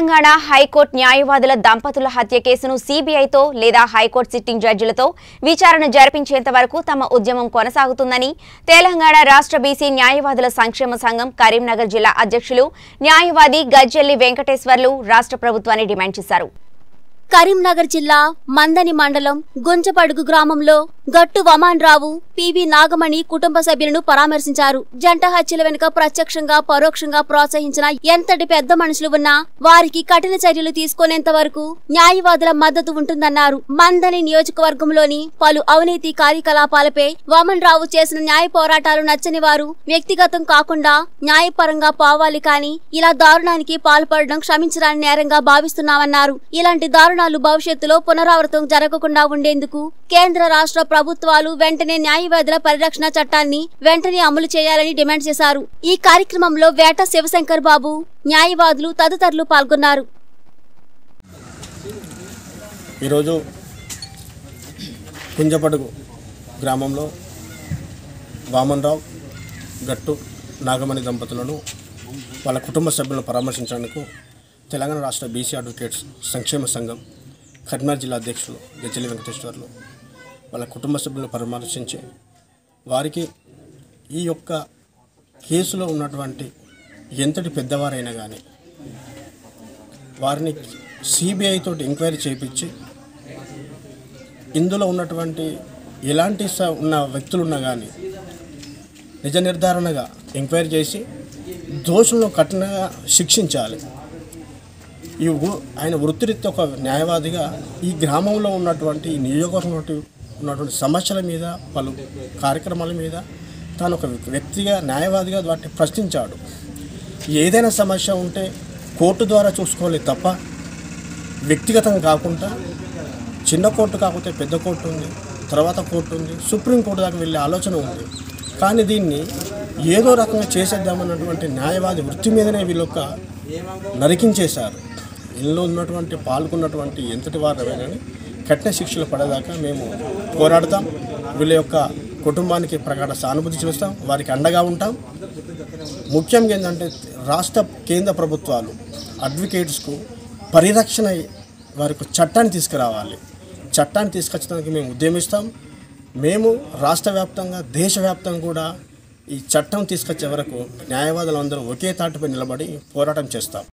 Telangana high court న్యాయవాదుల దంపతుల హత్య కేసును సీబీఐతో లేదా హైకోర్టు సిట్టింగ్ జడ్జిలతో విచారణ జరిపించేంత వరకు తమ ఉద్యమం కొనసాగుతుందని తెలంగాణ రాష్ట్ర బీసీ న్యాయవాదుల సంక్షేమ సంఘం కరీంనగర్ జిల్లా అధ్యక్షులు న్యాయవాది గజ్జెల్లి వెంకటేశ్వర్లు రాష్ట్ర ప్రభుత్వాన్ని డిమాండ్ చేశారు కరీంనగర్ జిల్లా మందని మండలం గుంజపడుగు గ్రామంలో గట్టు వమాన్ రావు పివి నాగమణి కుటుంబ సభ్యులను పరామర్శించారు జంట హత్యల వెనుక ప్రత్యక్షంగా పరోక్షంగా ప్రోత్సహించిన ఎంతటి పెద్ద మనుషులు ఉన్నా వారికి కఠిన చర్యలు తీసుకునేంత వరకు న్యాయవాదుల మద్దతు ఉంటుందన్నారు మందని నియోజకవర్గంలోని పలు అవినీతి కార్యకలాపాలపై వామన్ రావు చేసిన న్యాయ పోరాటాలు నచ్చని వారు వ్యక్తిగతం కాకుండా న్యాయపరంగా పోవాలి కానీ ఇలా దారుణానికి పాల్పడడం క్షమించరాని నేరంగా భావిస్తున్నామన్నారు ఇలాంటి దారుణాలు భవిష్యత్తులో పునరావృతం జరగకుండా ఉండేందుకు కేంద్ర రాష్ట్ర ప్రభుత్వాలు వెంటనే న్యాయవాదుల పరిరక్షణ చట్టాన్ని వెంటనే అమలు చేయాలని డిమాండ్ చేశారు ఈ కార్యక్రమంలో వేట శివశంకర్ బాబు న్యాయవాదులు తదితరులు పాల్గొన్నారు ఈరోజు కుంజపడుగు గ్రామంలో వామన్రావు గట్టు నాగమణి దంపతులను వాళ్ళ కుటుంబ సభ్యులను పరామర్శించేందుకు తెలంగాణ రాష్ట్ర బీసీ అడ్వకేట్స్ సంక్షేమ సంఘం కరీంనగర్ జిల్లా అధ్యక్షులు గజ్జలి వెంకటేశ్వర్లు వాళ్ళ కుటుంబ సభ్యులను పరామర్శించి వారికి ఈ యొక్క కేసులో ఉన్నటువంటి ఎంతటి పెద్దవారైనా కానీ వారిని సిబిఐ తోటి ఎంక్వైరీ చేయించి ఇందులో ఉన్నటువంటి ఎలాంటి స- ఉన్న వ్యక్తులున్నా కానీ నిజ నిర్ధారణగా ఎంక్వైరీ చేసి దోషులను కఠినంగా శిక్షించాలి ఈ ఊ- ఆయన వృత్తిరీత్యా ఒక న్యాయవాదిగా ఈ గ్రామంలో ఉన్నటువంటి ఈ నియోజకవర్గంలో ఉన్నటువంటి సమస్యల మీద పలు కార్యక్రమాల మీద తాను ఒక వ్యక్తిగా న్యాయవాదిగా వాటిని ప్రశ్నించాడు ఏదైనా సమస్య ఉంటే కోర్టు ద్వారా చూసుకోవాలి తప్ప వ్యక్తిగతంగా కాకుండా చిన్న కోర్టు కాకపోతే పెద్ద కోర్టు ఉంది తర్వాత కోర్టు ఉంది సుప్రీంకోర్టు దాకా వెళ్ళే ఆలోచన ఉంది కానీ దీన్ని ఏదో రకంగా చేసేద్దామన్నటువంటి న్యాయవాది వృత్తి మీదనే వీళ్ళొక్క నరికించేశారు ఇందులో ఉన్నటువంటి పాల్గొన్నటువంటి ఎంతటి వారైనా కఠిన శిక్షలు పడేదాకా మేము పోరాడతాం వీళ్ళ యొక్క కుటుంబానికి ప్రకార సానుభూతి చూస్తాం వారికి అండగా ఉంటాం ముఖ్యంగా ఏంటంటే రాష్ట్ర కేంద్ర ప్రభుత్వాలు అడ్వకేట్స్కు పరిరక్షణ వారికి చట్టాన్ని తీసుకురావాలి చట్టాన్ని తీసుకొచ్చడానికి మేము ఉద్యమిస్తాం మేము రాష్ట్ర వ్యాప్తంగా దేశవ్యాప్తంగా కూడా ఈ చట్టం తీసుకొచ్చే వరకు న్యాయవాదులందరూ ఒకే తాటిపై నిలబడి పోరాటం చేస్తాం